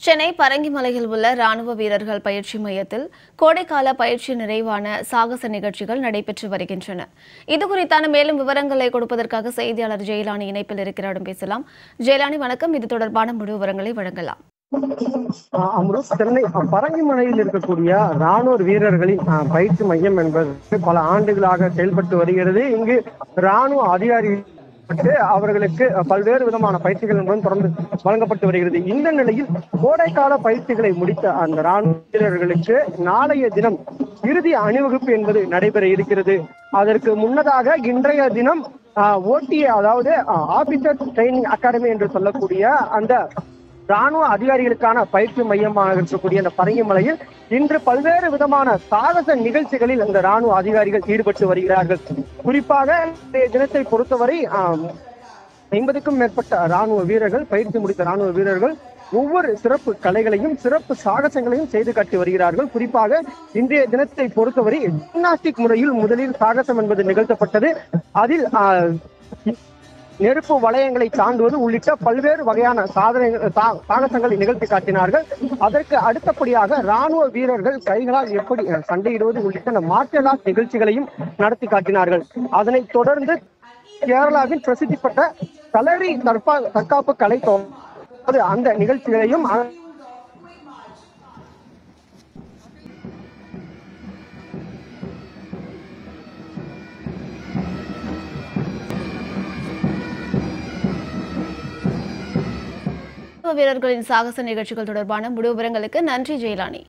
சென்னை பரங்கிமலையில் உள்ள ராணுவ வீரர்கள் பயிற்சி மையத்தில் கோடைக்கால பயிற்சி நிறைவான சாகச நிகழ்ச்சிகள் நடைபெற்று வருகின்றன இது குறித்தான மேலும் விவரங்களை கொடுப்பதற்காக செய்தியாளர் ஜெயலானி இணைப்பில் இருக்கிறாரிடம் பேசலாம் ஜெயலானி வணக்கம் இது தொடர்பான முழு விவரங்களை வழங்கலாம் ஆஹ் அம்ருத் சென்னை பரங்கிமலையில் இருக்கக்கூடிய ராணுவ வீரர்களின் ஆஹ், பயிற்சி மையம் என்பது பல ஆண்டுகளாக செயல்பட்டு வருகிறது இங்கு ராணுவ அதிகாரிகள் அவர்களுக்கு பல்வேறு விதமான பயிற்சிகள் என்பதும் தொடர்ந்து வழங்கப்பட்டு வருகிறது இந்த நிலையில் கோடைக்கால பயிற்சிகளை முடித்த அந்த ராணுவ வீரர்களுக்கு நாளைய தினம் இறுதி அணிவகுப்பு என்பது நடைபெற இருக்கிறது அதற்கு முன்னதாக இன்றைய தினம் ஓடிஏ அதாவது ஆபீசர் ட்ரைனிங் அகாடமி என்று சொல்லக்கூடிய அந்த ராணுவ அதிகாரிகளுக்கான பயிற்சி மையமாக இருக்கக்கூடிய அந்த பரங்கிமலையில் இன்று பல்வேறு விதமான சாகச நிகழ்ச்சிகளில் அந்த ராணுவ அதிகாரிகள் ஈடுபட்டு வருகிறார்கள் குறிப்பாக இன்றைய தினத்தை பொறுத்தவரை ஆம், ஐம்பதுக்கும் மேற்பட்ட ராணுவ வீரர்கள் பயிற்சி முடித்த ராணுவ வீரர்கள் ஒவ்வொரு சிறப்பு கலைகளையும் சிறப்பு சாகசங்களையும் செய்து காட்டி வருகிறார்கள் குறிப்பாக இன்றைய தினத்தை பொறுத்தவரை ஜிம்னாஸ்டிக் முறையில் முதலில் சாகசம் என்பது நிகழ்த்தப்பட்டது அதில் ஆ, நெருப்பு வளையங்களை தாண்டுவது உள்ளிட்ட பல்வேறு வகையான சாதனை சா- சாகசங்களை நிகழ்த்தி காட்டினார்கள் அதற்கு அடுத்தபடியாக ராணுவ வீரர்கள் கைகளால் எப்படி அஹ், சண்டையிடுவது உள்ளிட்ட அந்த மார்ஷல் ஆர்ட் நிகழ்ச்சிகளையும் நடத்தி காட்டினார்கள் அதனைத் தொடர்ந்து கேரளாவின் பிரசித்தி பெற்ற கலரி தற்பா தற்காப்பு கலை தோ- அது அந்த நிகழ்ச்சிகளையும் அ- ராணுவ வீரர்களின் சாகச நிகழ்ச்சிகள் தொடர்பான முழு விவரங்களுக்கு நன்றி ஜெயலானி